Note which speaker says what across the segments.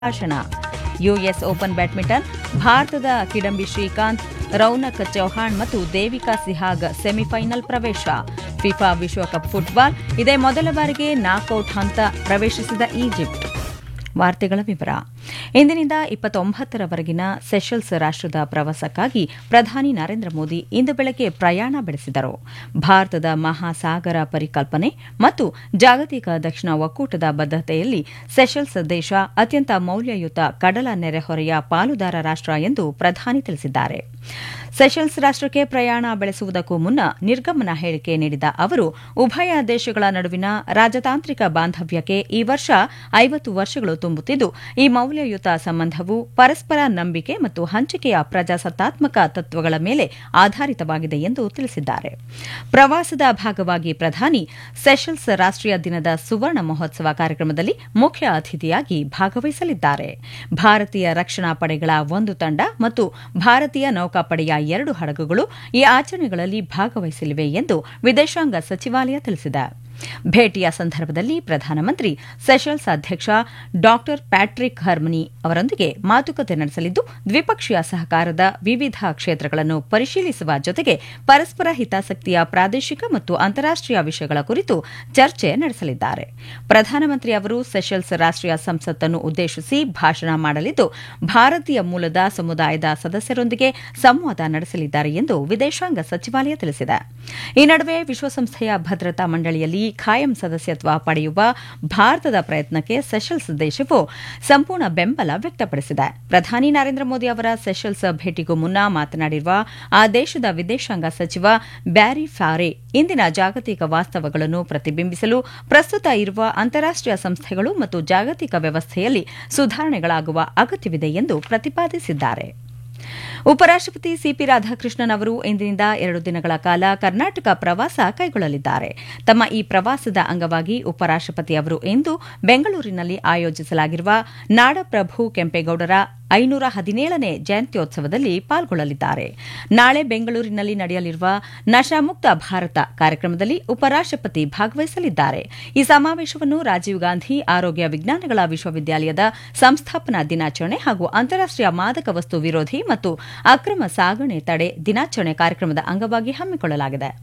Speaker 1: ಭಾಷಣ US open badminton ಭಾರತದ ಕಿಡಂಬಿ ಶ್ರೀಕಾಂತ್ ರೌನಕ್ ಚೌಹಾಣ್ ಮತ್ತು ದೇವಿಕಾ ಸಿಹಾಗ್ ಸೆಮಿಫೈನಲ್ ಪ್ರವೇಶ ಫಿಫಾ ವಿಶ್ವಕಪ್ ಫುಟ್ಬಾಲ್ ಇದೇ ಮೊದಲ ಬಾರಿಗೆ ನಾಕೌಟ್ ಹಂತ ಪ್ರವೇಶಿಸಿದ ಈಜಿಪ್ಟ್ ವಾರ್ತೆಗಳ ವಿವರ ಇಂದಿನಿಂದ ಇಪ್ಪತ್ತೊಂಬತ್ತರವರೆಗಿನ ಸೆಷಲ್ಸ್ ರಾಷ್ಟ್ರದ ಪ್ರವಾಸಕ್ಕಾಗಿ ಪ್ರಧಾನಿ ನರೇಂದ್ರ ಮೋದಿ ಇಂದು ಬೆಳಗ್ಗೆ ಪ್ರಯಾಣ ಬೆಳೆಸಿದರು ಭಾರತದ ಮಹಾಸಾಗರ ಪರಿಕಲ್ಪನೆ ಮತ್ತು ಜಾಗತಿಕ ದಕ್ಷಿಣ ಒಕ್ಕೂಟದ ಬದ್ಧತೆಯಲ್ಲಿ ಸೆಷಲ್ಸ್ ದೇಶ ಅತ್ಯಂತ ಮೌಲ್ಯಯುತ ಕಡಲ ನೆರೆಹೊರೆಯ ಪಾಲುದಾರ ರಾಷ್ಟ್ರ ಎಂದು ಪ್ರಧಾನಿ ತಿಳಿಸಿದ್ದಾರೆ ಸೆಷಲ್ಸ್ ರಾಷ್ಟ್ರಕ್ಕೆ ಪ್ರಯಾಣ ಬೆಳೆಸುವುದಕ್ಕೂ ಮುನ್ನ ನಿರ್ಗಮನ ಹೇಳಿಕೆ ನೀಡಿದ ಅವರು ಉಭಯ ದೇಶಗಳ ನಡುವಿನ ರಾಜತಾಂತ್ರಿಕ ಬಾಂಧವ್ಯಕ್ಕೆ ಈ ವರ್ಷ ಐವತ್ತು ವರ್ಷಗಳು ತುಂಬುತ್ತಿದ್ದು ಈ ಮೌಲ್ಯಯುತ ಸಂಬಂಧವು ಪರಸ್ಪರ ನಂಬಿಕೆ ಮತ್ತು ಹಂಚಿಕೆಯ ಪ್ರಜಾಸತ್ತಾತ್ಮಕ ತತ್ವಗಳ ಮೇಲೆ ಆಧಾರಿತವಾಗಿದೆ ಎಂದು ತಿಳಿಸಿದ್ದಾರೆ ಪ್ರವಾಸದ ಭಾಗವಾಗಿ ಪ್ರಧಾನಿ ಸೆಷಲ್ಸ್ ರಾಷ್ಟ್ರೀಯ ದಿನದ ಸುವರ್ಣ ಮಹೋತ್ಸವ ಕಾರ್ಯಕ್ರಮದಲ್ಲಿ ಮುಖ್ಯ ಅತಿಥಿಯಾಗಿ ಭಾಗವಹಿಸಲಿದ್ದಾರೆ ಭಾರತೀಯ ರಕ್ಷಣಾ ಪಡೆಗಳ ಒಂದು ತಂಡ ಮತ್ತು ಭಾರತೀಯ ನೌಕಾಪಡೆಯ ಎರಡು ಹಡಗುಗಳು ಈ ಆಚರಣೆಗಳಲ್ಲಿ ಭಾಗವಹಿಸಲಿವೆ ಎಂದು ವಿದೇಶಾಂಗ ಸಚಿವಾಲಯ ತಿಳಿಸಿದೆ ಭೇಟಿಯ ಸಂದರ್ಭದಲ್ಲಿ ಪ್ರಧಾನಮಂತ್ರಿ ಸೆಷಲ್ಸ್ ಅಧ್ಯಕ್ಷ ಡಾ ಪ್ಯಾಟ್ರಿಕ್ ಹರ್ಮನಿ ಅವರೊಂದಿಗೆ ಮಾತುಕತೆ ನಡೆಸಲಿದ್ದು ದ್ವಿಪಕ್ಷೀಯ ಸಹಕಾರದ ವಿವಿಧ ಕ್ಷೇತ್ರಗಳನ್ನು ಪರಿಶೀಲಿಸುವ ಜೊತೆಗೆ ಪರಸ್ಪರ ಹಿತಾಸಕ್ತಿಯ ಪ್ರಾದೇಶಿಕ ಮತ್ತು ಅಂತಾರಾಷ್ಟೀಯ ವಿಷಯಗಳ ಕುರಿತು ಚರ್ಚೆ ನಡೆಸಲಿದ್ದಾರೆ ಪ್ರಧಾನಮಂತ್ರಿ ಅವರು ಸೆಷಲ್ಸ್ ರಾಷ್ಟೀಯ ಸಂಸತ್ತನ್ನು ಉದ್ದೇಶಿಸಿ ಭಾಷಣ ಮಾಡಲಿದ್ದು ಭಾರತೀಯ ಮೂಲದ ಸಮುದಾಯದ ಸದಸ್ಯರೊಂದಿಗೆ ಸಂವಾದ ನಡೆಸಲಿದ್ದಾರೆ ಎಂದು ವಿದೇಶಾಂಗ ಸಚಿವಾಲಯ ತಿಳಿಸಿದೆ ಈ ನಡುವೆ ವಿಶ್ವಸಂಸ್ಥೆಯ ಭದ್ರತಾ ಮಂಡಳಿಯಲ್ಲಿ ಖಾಯಂ ಸದಸ್ಯತ್ವ ಪಡೆಯುವ ಭಾರತದ ಪ್ರಯತ್ನಕ್ಕೆ ಸೆಷಲ್ಸ್ ದೇಶವು ಸಂಪೂರ್ಣ ಬೆಂಬಲ ವ್ಯಕ್ತಪಡಿಸಿದೆ ಪ್ರಧಾನಿ ನರೇಂದ್ರ ಮೋದಿ ಅವರ ಸೆಷಲ್ಸ್ ಭೇಟಿಗೂ ಮುನ್ನ ಮಾತನಾಡಿರುವ ಆ ದೇಶದ ವಿದೇಶಾಂಗ ಸಚಿವ ಬ್ಯಾರಿ ಫ್ಯಾರೆ ಇಂದಿನ ಜಾಗತಿಕ ವಾಸ್ತವಗಳನ್ನು ಪ್ರತಿಬಿಂಬಿಸಲು ಪ್ರಸ್ತುತ ಇರುವ ಅಂತಾರಾಷ್ಟೀಯ ಸಂಸ್ಥೆಗಳು ಮತ್ತು ಜಾಗತಿಕ ವ್ಯವಸ್ಥೆಯಲ್ಲಿ ಸುಧಾರಣೆಗಳಾಗುವ ಅಗತ್ಯವಿದೆ ಎಂದು ಪ್ರತಿಪಾದಿಸಿದ್ದಾರೆ ಉಪರಾಷ್ಟಪತಿ ಸಿಪಿ ರಾಧಾಕೃಷ್ಣನ್ ಅವರು ಇಂದಿನಿಂದ ಎರಡು ದಿನಗಳ ಕಾಲ ಕರ್ನಾಟಕ ಪ್ರವಾಸ ಕೈಗೊಳ್ಳಲಿದ್ದಾರೆ ತಮ್ಮ ಈ ಪ್ರವಾಸದ ಅಂಗವಾಗಿ ಉಪರಾಷ್ಟಪತಿ ಅವರು ಇಂದು ಬೆಂಗಳೂರಿನಲ್ಲಿ ಆಯೋಜಿಸಲಾಗಿರುವ ನಾಡಪ್ರಭು ಕೆಂಪೇಗೌಡರ ಐನೂರ ಹದಿನೇಳನೇ ಜಯಂತ್ಯೋತ್ಸವದಲ್ಲಿ ಪಾಲ್ಗೊಳ್ಳಲಿದ್ದಾರೆ ನಾಳೆ ಬೆಂಗಳೂರಿನಲ್ಲಿ ನಡೆಯಲಿರುವ ನಶಾಮುಕ್ತ ಭಾರತ ಕಾರ್ಯಕ್ರಮದಲ್ಲಿ ಉಪರಾಷ್ಟಪತಿ ಭಾಗವಹಿಸಲಿದ್ದಾರೆ ಈ ಸಮಾವೇಶವನ್ನು ರಾಜೀವ್ ಗಾಂಧಿ ಆರೋಗ್ಯ ವಿಜ್ಞಾನಗಳ ವಿಶ್ವವಿದ್ಯಾಲಯದ ಸಂಸ್ಥಾಪನಾ ದಿನಾಚರಣೆ ಹಾಗೂ ಅಂತಾರಾಷ್ಟೀಯ ಮಾದಕ ವಸ್ತು ವಿರೋಧಿ ಮತ್ತು ಅಕ್ರಮ ಸಾಗಣೆ ತಡೆ ದಿನಾಚರಣೆ ಕಾರ್ಯಕ್ರಮದ ಅಂಗವಾಗಿ ಹಮ್ಮಿಕೊಳ್ಳಲಾಗಿದೆ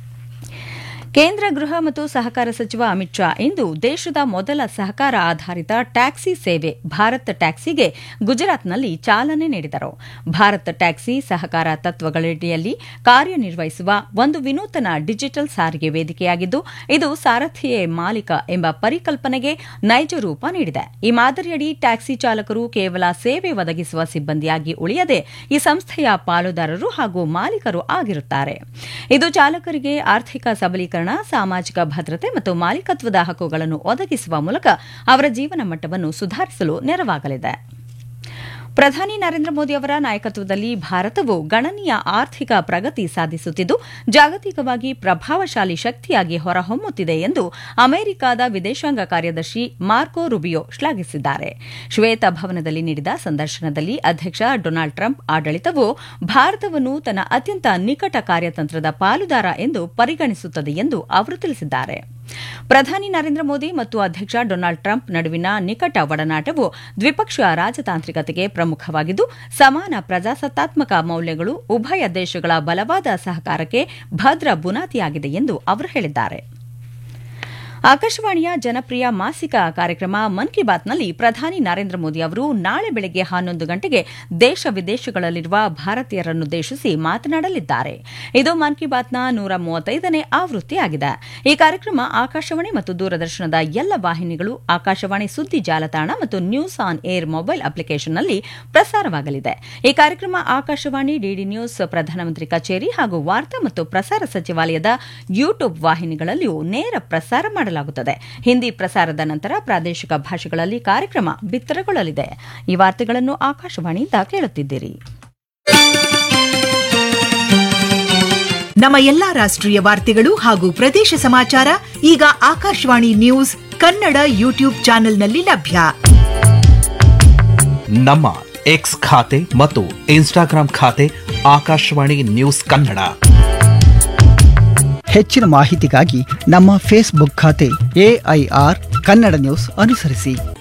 Speaker 1: ಕೇಂದ್ರ ಗೃಹ ಮತ್ತು ಸಹಕಾರ ಸಚಿವ ಅಮಿತ್ ಶಾ ಇಂದು ದೇಶದ ಮೊದಲ ಸಹಕಾರ ಆಧಾರಿತ ಟ್ಯಾಕ್ಸಿ ಸೇವೆ ಭಾರತ್ ಟ್ಯಾಕ್ಸಿಗೆ ಗುಜರಾತ್ನಲ್ಲಿ ಚಾಲನೆ ನೀಡಿದರು ಭಾರತ್ ಟ್ಯಾಕ್ಸಿ ಸಹಕಾರ ತತ್ವಗಳಡಿಯಲ್ಲಿ ಕಾರ್ಯನಿರ್ವಹಿಸುವ ಒಂದು ವಿನೂತನ ಡಿಜಿಟಲ್ ಸಾರಿಗೆ ವೇದಿಕೆಯಾಗಿದ್ದು ಇದು ಸಾರಥಿಯೇ ಮಾಲೀಕ ಎಂಬ ಪರಿಕಲ್ಪನೆಗೆ ನೈಜ ರೂಪ ನೀಡಿದೆ ಈ ಮಾದರಿಯಡಿ ಟ್ಯಾಕ್ಸಿ ಚಾಲಕರು ಕೇವಲ ಸೇವೆ ಒದಗಿಸುವ ಸಿಬ್ಬಂದಿಯಾಗಿ ಉಳಿಯದೆ ಈ ಸಂಸ್ಥೆಯ ಪಾಲುದಾರರು ಹಾಗೂ ಮಾಲೀಕರು ಆಗಿರುತ್ತಾರೆ ಇದು ಚಾಲಕರಿಗೆ ಆರ್ಥಿಕ ಸಬಲೀಕರಣ ಸಾಮಾಜಿಕ ಭದ್ರತೆ ಮತ್ತು ಮಾಲೀಕತ್ವದ ಹಕ್ಕುಗಳನ್ನು ಒದಗಿಸುವ ಮೂಲಕ ಅವರ ಜೀವನ ಮಟ್ಟವನ್ನು ಸುಧಾರಿಸಲು ನೆರವಾಗಲಿದೆ ಪ್ರಧಾನಿ ನರೇಂದ್ರ ಮೋದಿ ಅವರ ನಾಯಕತ್ವದಲ್ಲಿ ಭಾರತವು ಗಣನೀಯ ಆರ್ಥಿಕ ಪ್ರಗತಿ ಸಾಧಿಸುತ್ತಿದ್ದು ಜಾಗತಿಕವಾಗಿ ಪ್ರಭಾವಶಾಲಿ ಶಕ್ತಿಯಾಗಿ ಹೊರಹೊಮ್ಮುತ್ತಿದೆ ಎಂದು ಅಮೆರಿಕದ ವಿದೇಶಾಂಗ ಕಾರ್ಯದರ್ಶಿ ಮಾರ್ಕೋ ರುಬಿಯೋ ಶ್ಲಾಘಿಸಿದ್ದಾರೆ ಶ್ವೇತಭವನದಲ್ಲಿ ನೀಡಿದ ಸಂದರ್ಶನದಲ್ಲಿ ಅಧ್ಯಕ್ಷ ಡೊನಾಲ್ಡ್ ಟ್ರಂಪ್ ಆಡಳಿತವು ಭಾರತವನ್ನು ತನ್ನ ಅತ್ಯಂತ ನಿಕಟ ಕಾರ್ಯತಂತ್ರದ ಪಾಲುದಾರ ಎಂದು ಪರಿಗಣಿಸುತ್ತದೆ ಎಂದು ಅವರು ತಿಳಿಸಿದ್ದಾರೆ ಪ್ರಧಾನಿ ನರೇಂದ್ರ ಮೋದಿ ಮತ್ತು ಅಧ್ಯಕ್ಷ ಡೊನಾಲ್ಡ್ ಟ್ರಂಪ್ ನಡುವಿನ ನಿಕಟ ಒಡನಾಟವು ದ್ವಿಪಕ್ಷೀಯ ರಾಜತಾಂತ್ರಿಕತೆಗೆ ಪ್ರಮುಖವಾಗಿದ್ದು ಸಮಾನ ಪ್ರಜಾಸತ್ತಾತ್ಮಕ ಮೌಲ್ಯಗಳು ಉಭಯ ದೇಶಗಳ ಬಲವಾದ ಸಹಕಾರಕ್ಕೆ ಭದ್ರ ಬುನಾದಿಯಾಗಿದೆ ಎಂದು ಅವರು ಹೇಳಿದ್ದಾರೆ ಆಕಾಶವಾಣಿಯ ಜನಪ್ರಿಯ ಮಾಸಿಕ ಕಾರ್ಯಕ್ರಮ ಮನ್ ಕಿ ಬಾತ್ನಲ್ಲಿ ಪ್ರಧಾನಿ ನರೇಂದ್ರ ಮೋದಿ ಅವರು ನಾಳೆ ಬೆಳಗ್ಗೆ ಹನ್ನೊಂದು ಗಂಟೆಗೆ ದೇಶ ವಿದೇಶಗಳಲ್ಲಿರುವ ಭಾರತೀಯರನ್ನುದ್ದೇಶಿಸಿ ಮಾತನಾಡಲಿದ್ದಾರೆ ಇದು ಮನ್ ಕಿ ಬಾತ್ನ ನೂರ ಮೂವತ್ತೈದನೇ ಆವೃತ್ತಿಯಾಗಿದೆ ಈ ಕಾರ್ಯಕ್ರಮ ಆಕಾಶವಾಣಿ ಮತ್ತು ದೂರದರ್ಶನದ ಎಲ್ಲ ವಾಹಿನಿಗಳು ಆಕಾಶವಾಣಿ ಸುದ್ದಿ ಜಾಲತಾಣ ಮತ್ತು ನ್ಯೂಸ್ ಆನ್ ಏರ್ ಮೊಬೈಲ್ ಅಪ್ಲಿಕೇಶನ್ನಲ್ಲಿ ಪ್ರಸಾರವಾಗಲಿದೆ ಈ ಕಾರ್ಯಕ್ರಮ ಆಕಾಶವಾಣಿ ಡಿಡಿ ನ್ಯೂಸ್ ಪ್ರಧಾನಮಂತ್ರಿ ಕಚೇರಿ ಹಾಗೂ ವಾರ್ತಾ ಮತ್ತು ಪ್ರಸಾರ ಸಚಿವಾಲಯದ ಯೂಟ್ಯೂಬ್ ವಾಹಿನಿಗಳಲ್ಲಿಯೂ ನೇರ ಪ್ರಸಾರ ಮಾಡಲಾಗುತ್ತದೆ ಹಿಂದಿ ಪ್ರಸಾರದ ನಂತರ ಪ್ರಾದೇಶಿಕ ಭಾಷೆಗಳಲ್ಲಿ ಕಾರ್ಯಕ್ರಮ ಬಿತ್ತರಗೊಳ್ಳಲಿದೆ ಈ ವಾರ್ತೆಗಳನ್ನು ಆಕಾಶವಾಣಿಯಿಂದ ಕೇಳುತ್ತಿದ್ದೀರಿ
Speaker 2: ನಮ್ಮ ಎಲ್ಲಾ ರಾಷ್ಟ್ರೀಯ ವಾರ್ತೆಗಳು ಹಾಗೂ ಪ್ರದೇಶ ಸಮಾಚಾರ ಈಗ ಆಕಾಶವಾಣಿ ನ್ಯೂಸ್ ಕನ್ನಡ ಯೂಟ್ಯೂಬ್ ಚಾನೆಲ್ನಲ್ಲಿ ಲಭ್ಯ
Speaker 3: ನಮ್ಮ ಎಕ್ಸ್ ಖಾತೆ ಮತ್ತು ಇನ್ಸ್ಟಾಗ್ರಾಂ ಖಾತೆ ಆಕಾಶವಾಣಿ ನ್ಯೂಸ್ ಕನ್ನಡ
Speaker 4: ಹೆಚ್ಚಿನ ಮಾಹಿತಿಗಾಗಿ ನಮ್ಮ ಫೇಸ್ಬುಕ್ ಖಾತೆ ಎಐಆರ್ ಕನ್ನಡ ನ್ಯೂಸ್ ಅನುಸರಿಸಿ